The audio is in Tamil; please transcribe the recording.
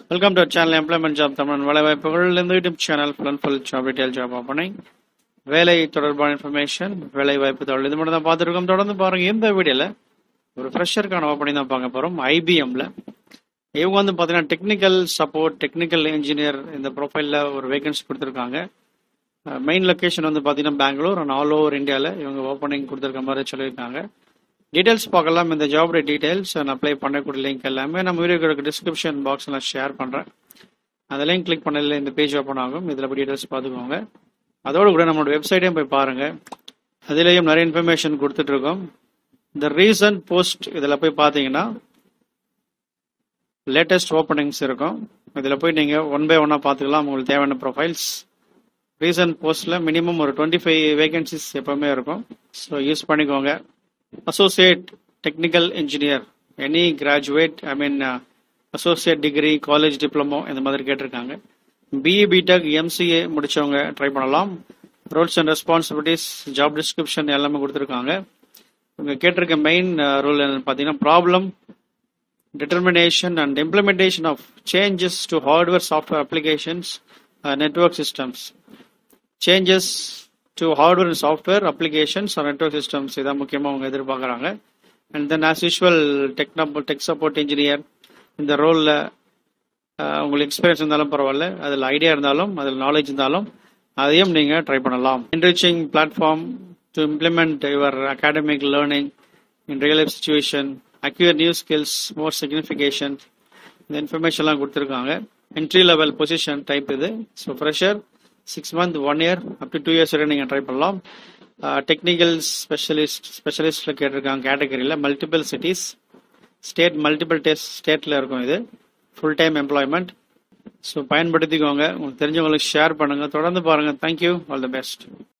welcome to channel employment job Tamil வேலை வாய்ப்புகள் இந்த YouTube channel full and full job detail job opening வேலை தொடர்பான இன்ஃபர்மேஷன் வேலை வாய்ப்பு தகவல் இது மட்டும் தான் பார்த்துருக்கோம் தொடர்ந்து பாருங்க இந்த வீடியோல ஒரு ஃப்ரெஷருக்கான ஓப்பனிங் தான் பார்க்க போறோம் ஐபிஎம்ல இவங்க வந்து பார்த்தீங்கன்னா டெக்னிக்கல் சப்போர்ட் டெக்னிக்கல் இன்ஜினியர் இந்த ப்ரொஃபைலில் ஒரு வேகன்சி கொடுத்துருக்காங்க மெயின் லொக்கேஷன் வந்து பார்த்தீங்கன்னா பெங்களூர் அண்ட் ஆல் ஓவர் இந்தியாவில் இவங்க ஓப்பனிங் கொடுத்துருக்க மாதிரி சொல்லியிருக்காங்க டீடைல்ஸ் பார்க்கலாம் இந்த ஜாபோட டீடைல்ஸ் நான் அப்ளை பண்ணக்கூடிய லிங்க் எல்லாமே நம்ம வீடியோக்கு டிஸ்கிரிப்ஷன் பாக்ஸ் நான் ஷேர் பண்ணுறேன் அந்த லிங்க் கிளிக் பண்ணல இந்த பேஜ் ஓப்பன் ஆகும் இதில் போய் டீடைல்ஸ் பார்த்துக்கோங்க அதோடு கூட நம்மளோட வெப்சைட்டையும் போய் பாருங்கள் அதுலேயும் நிறைய இன்ஃபர்மேஷன் கொடுத்துட்ருக்கோம் இந்த ரீசன்ட் போஸ்ட் இதில் போய் பார்த்தீங்கன்னா லேட்டஸ்ட் ஓப்பனிங்ஸ் இருக்கும் இதில் போய் நீங்கள் ஒன் பை ஒன்னாக பார்த்துக்கலாம் உங்களுக்கு தேவையான ப்ரொஃபைல்ஸ் ரீசன்ட் போஸ்ட்டில் மினிமம் ஒரு டுவெண்ட்டி ஃபைவ் வேகன்சிஸ் எப்போவுமே இருக்கும் ஸோ யூஸ் பண்ணிக்கோங்க associate technical engineer any graduate I mean associate degree college diploma இந்த மாதிரி கேட்டிருக்காங்க பிஇ பிடெக் எம்சிஏ முடிச்சவங்க ட்ரை பண்ணலாம் roles and responsibilities job description எல்லாமே கொடுத்துருக்காங்க இவங்க கேட்டிருக்க மெயின் ரூல் என்னன்னு பார்த்தீங்கன்னா problem determination and implementation of changes to hardware software applications uh, network systems changes to hardware and software applications or network systems இதான் முக்கியமாக அவங்க எதிர்பார்க்குறாங்க அண்ட் தென் ஆஸ் யூஷுவல் டெக்னா டெக் சப்போர்ட் இன்ஜினியர் இந்த ரோலில் உங்களுக்கு எக்ஸ்பீரியன்ஸ் இருந்தாலும் பரவாயில்ல அதில் ஐடியா இருந்தாலும் அதில் நாலேஜ் இருந்தாலும் அதையும் நீங்கள் ட்ரை பண்ணலாம் enriching platform to implement your academic learning in real life situation acquire new skills more signification இந்த இன்ஃபர்மேஷன்லாம் கொடுத்துருக்காங்க என்ட்ரி லெவல் பொசிஷன் டைப் இது so fresher six month one year up to two years வரை நீங்கள் ட்ரை பண்ணலாம் டெக்னிக்கல் ஸ்பெஷலிஸ்ட் ஸ்பெஷலிஸ்டில் கேட்டிருக்காங்க கேட்டகரியில் multiple cities state multiple test ஸ்டேட்டில் இருக்கும் இது ஃபுல் டைம் எம்ப்ளாய்மெண்ட் ஸோ பயன்படுத்திக்கோங்க உங்களுக்கு தெரிஞ்சவங்களுக்கு ஷேர் பண்ணுங்கள் தொடர்ந்து பாருங்கள் தேங்க்யூ ஆல் தி பெஸ்ட்